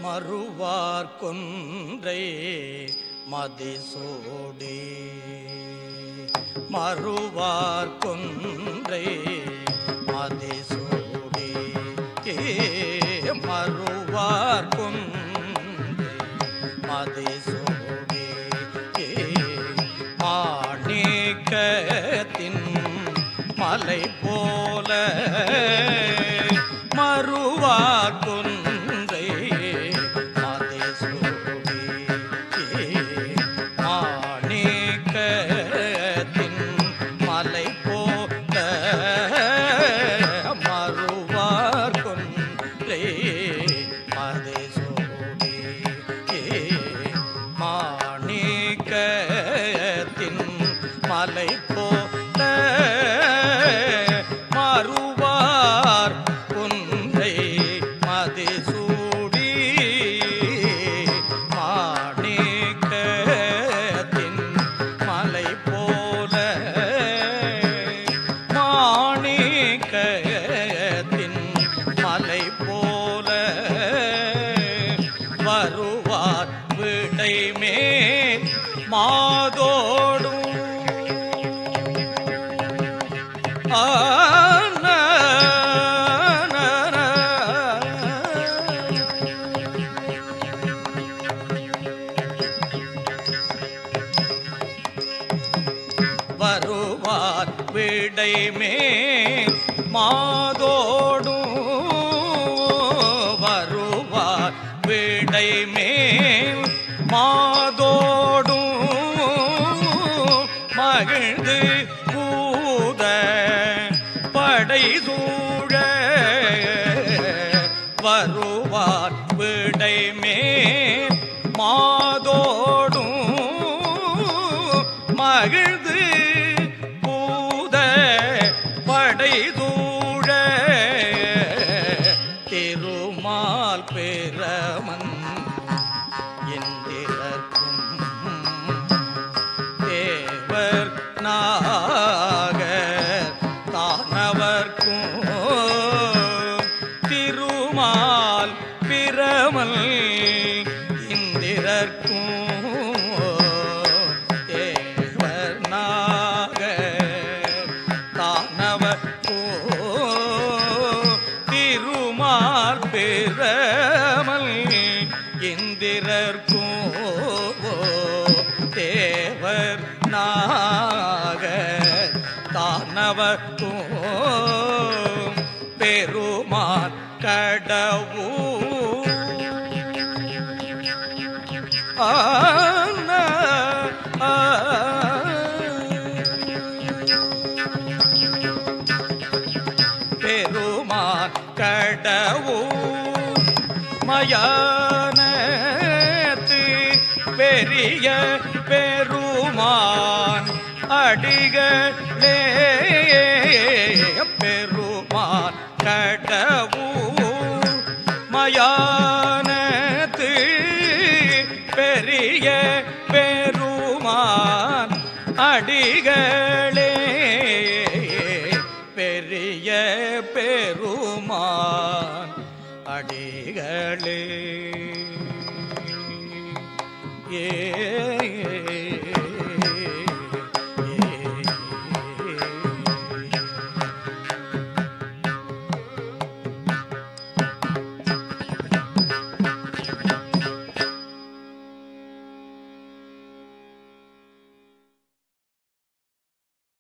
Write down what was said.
மறுவார் கொன்றை மதிசூடி மறுவார் கொன்றை மதிசூடி மறுவார் கொன்றை மதிசூடி மாணிக்கத்தின் மலை போல மறுவார் கொன்றை மதிசூடி மாணிக்கத்தின் மலை போல மறுவார் கொன்றை மதிசூடி மாணிக்கத்தின் மலை போல மறுவார் குன்றை மதிசூடி மாணிக்கத்தின் மலை போல மாணிக்கத்தின் மலை போல வருவார் விடை மேல் மாதோடும் ஆன வருவார் விடை மேல் மாதோடும் வருவார் விடை மேல் மாதோடும் மகிழ்ந்து பூத படை சூழ வருவார் விடை மேல் மாதோடும் மகிழ்ந்து பூத படை சூழ திருமால் பெறமன் எந்திரக்கும் தேவர் நாகர் தானவர்க்கும் திருமால் பிரமல் இந்திரர்க்கும் தேவர் நாகர் தானவர்க்கும் திருமால் பிரமல் இந்திரர்க்கும் தேவர் நாகர் தானவர்க்கும் பெருமான் கடவு ஆன பெருமான் கடவு மயானத்து பெரிய பெருமான் அடிகளே பெருமான் கடவு மயானத்து பெரிய பெருமான் அடிகளே பெரிய பெருமான் அடிகளே ஏ